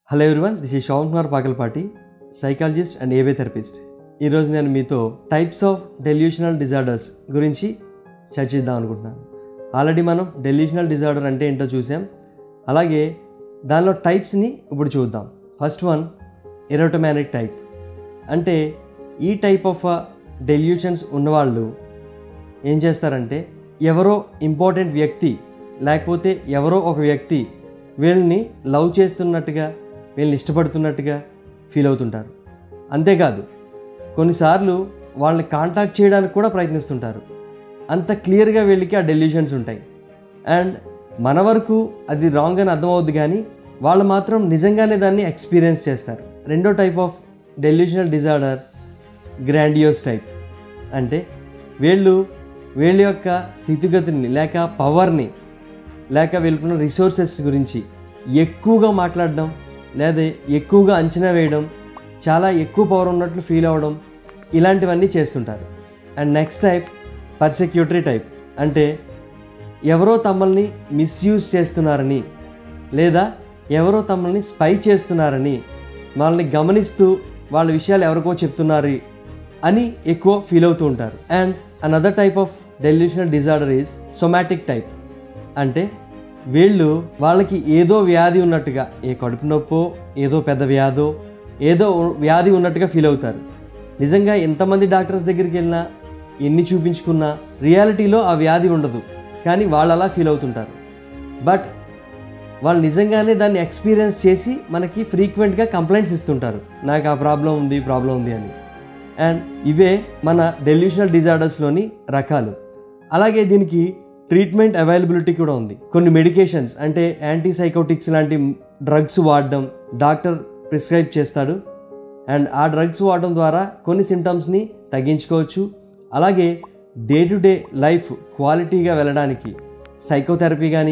hello everyone this is Shravan Kumar Pakalpati psychologist and ఏవే therapist ఈరోజు నేను మీతో టైప్స్ ఆఫ్ డెల్యూషనల్ డిజార్డర్స్ గురించి చర్చిద్దాం అనుకుంటున్నాను ఆల్రెడీ మనం డెల్యూషనల్ డిజార్డర్ అంటే ఏంటో చూసాం అలాగే దానిలో టైప్స్ని ఇప్పుడు చూద్దాం ఫస్ట్ వన్ ఎరోటోమానిక్ టైప్ అంటే ఈ టైప్ ఆఫ్ డెల్యూషన్స్ ఉన్నవాళ్ళు ఏం చేస్తారంటే ఎవరో ఇంపార్టెంట్ వ్యక్తి లేకపోతే ఎవరో ఒక వ్యక్తి వీళ్ళని లవ్ చేస్తున్నట్టుగా వీళ్ళని ఇష్టపడుతున్నట్టుగా ఫీల్ అవుతుంటారు అంతేకాదు కొన్నిసార్లు వాళ్ళని కాంటాక్ట్ చేయడానికి కూడా ప్రయత్నిస్తుంటారు అంత క్లియర్గా వీళ్ళకి ఆ డెల్యూషన్స్ ఉంటాయి అండ్ మన వరకు అది రాంగ్ అని అర్థమవుద్ది కానీ వాళ్ళు మాత్రం నిజంగానే దాన్ని ఎక్స్పీరియన్స్ చేస్తారు రెండో type of delusional disorder grandiose type అంటే వీళ్ళు వీళ్ళ యొక్క స్థితిగతిని లేక పవర్ని లేక వీళ్ళకున్న రిసోర్సెస్ గురించి ఎక్కువగా మాట్లాడడం లేదా ఎక్కువగా అంచనా వేయడం చాలా ఎక్కువ పవర్ ఉన్నట్లు ఫీల్ అవ్వడం ఇలాంటివన్నీ చేస్తుంటారు and next type persecutory type అంటే ఎవరో తమల్ని మిస్యూజ్ చేస్తున్నారని లేదా ఎవరో తమల్ని స్పై చేస్తున్నారని వాళ్ళని గమనిస్తూ వాళ్ళ విషయాలు ఎవరికో చెప్తున్నారు అని ఎక్కువ ఫీల్ అవుతూ ఉంటారు and another type of delusional disorder is somatic type అంటే వీళ్ళు వాళ్ళకి ఏదో వ్యాధి ఉన్నట్టుగా ఏ కడుపు నొప్పో ఏదో పెద్ద వ్యాధో ఏదో వ్యాధి ఉన్నట్టుగా ఫీల్ అవుతారు నిజంగా ఎంతమంది డాక్టర్స్ దగ్గరికి వెళ్ళినా ఎన్ని చూపించుకున్నా రియాలిటీలో ఆ వ్యాధి ఉండదు కానీ వాళ్ళు అలా ఫీల్ అవుతుంటారు బట్ వాళ్ళు నిజంగానే దాన్ని ఎక్స్పీరియన్స్ చేసి మనకి ఫ్రీక్వెంట్గా కంప్లైంట్స్ ఇస్తుంటారు నాకు ఆ ప్రాబ్లం ఉంది ప్రాబ్లం ఉంది అని అండ్ ఇవే మన డెల్యూషనల్ డిజార్డర్స్లోని రకాలు అలాగే దీనికి ట్రీట్మెంట్ అవైలబిలిటీ కూడా ఉంది కొన్ని మెడికేషన్స్ అంటే యాంటీసైకోటిక్స్ లాంటి డ్రగ్స్ వాడడం డాక్టర్ ప్రిస్క్రైబ్ చేస్తాడు అండ్ ఆ డ్రగ్స్ వాడడం ద్వారా కొన్ని సిమ్టమ్స్ని తగ్గించుకోవచ్చు అలాగే డే టు డే లైఫ్ క్వాలిటీగా వెళ్ళడానికి సైకోథెరపీ కానీ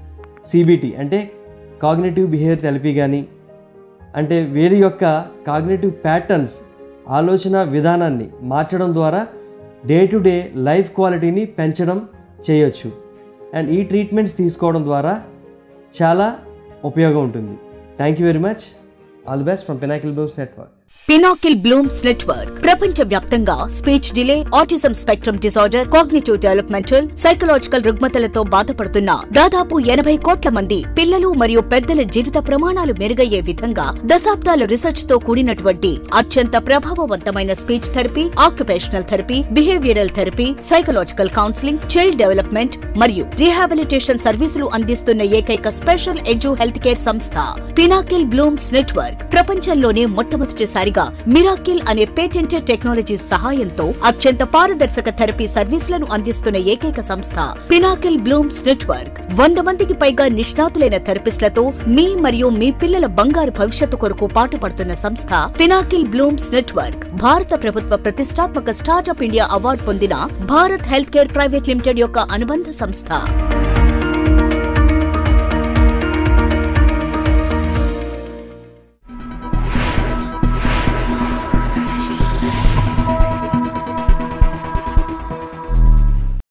సిబిటి అంటే కాగ్నేటివ్ బిహేవియర్ థెరపీ కానీ అంటే వీరి యొక్క కాగ్నేటివ్ ప్యాటర్న్స్ ఆలోచన విధానాన్ని మార్చడం ద్వారా డే టు డే లైఫ్ క్వాలిటీని పెంచడం చేయొచ్చు అండ్ ఈ ట్రీట్మెంట్స్ తీసుకోవడం ద్వారా చాలా ఉపయోగం ఉంటుంది thank you very much all the best from Pinnacle Blooms Network Pinnacle Blooms Network ప్రపంచ వ్యాప్తంగా speech delay autism spectrum disorder cognitive developmental psychological రుగ్మతలతో బాధపడుతున్న దాదాపు ఎనభై కోట్ల మంది పిల్లలు మరియు పెద్దల జీవిత ప్రమాణాలు మెరుగయ్యే విధంగా దశాబ్దాల రీసెర్చ్ తో కూడినటువంటి అత్యంత ప్రభావవంతమైన speech therapy occupational therapy behavioural therapy psychological counselling child development మరియు రీహాబిలిటేషన్ సర్వీసులు అందిస్తున్న ఏకైక స్పెషల్ ఎడ్యు హెల్త్ కేర్ సంస్థ పినాకిల్ బ్లూమ్స్ నెట్వర్క్ ప్రపంచంలోనే మొట్టమొదటిసారిగా మిరాకిల్ అనే పేటెంటెడ్ టెక్నాలజీ సహాయంతో అత్యంత పారదర్శక థెరపీ సర్వీసులను అందిస్తున్న ఏకైక సంస్థ పినాకిల్ బ్లూమ్స్ నెట్వర్క్ వంద మందికి పైగా నిష్ణాతులైన థెరపిస్టులతో మీ మరియు మీ పిల్లల బంగారు భవిష్యత్తు కొరకు పాటుపడుతున్న సంస్థ పినాకిల్ బ్లూమ్స్ నెట్వర్క్ భారత ప్రభుత్వ ప్రతిష్టాత్మక స్టార్టప్ ఇండియా అవార్డు పొందిన Bharat health care private limited యొక్క అనుబంధ సంస్థ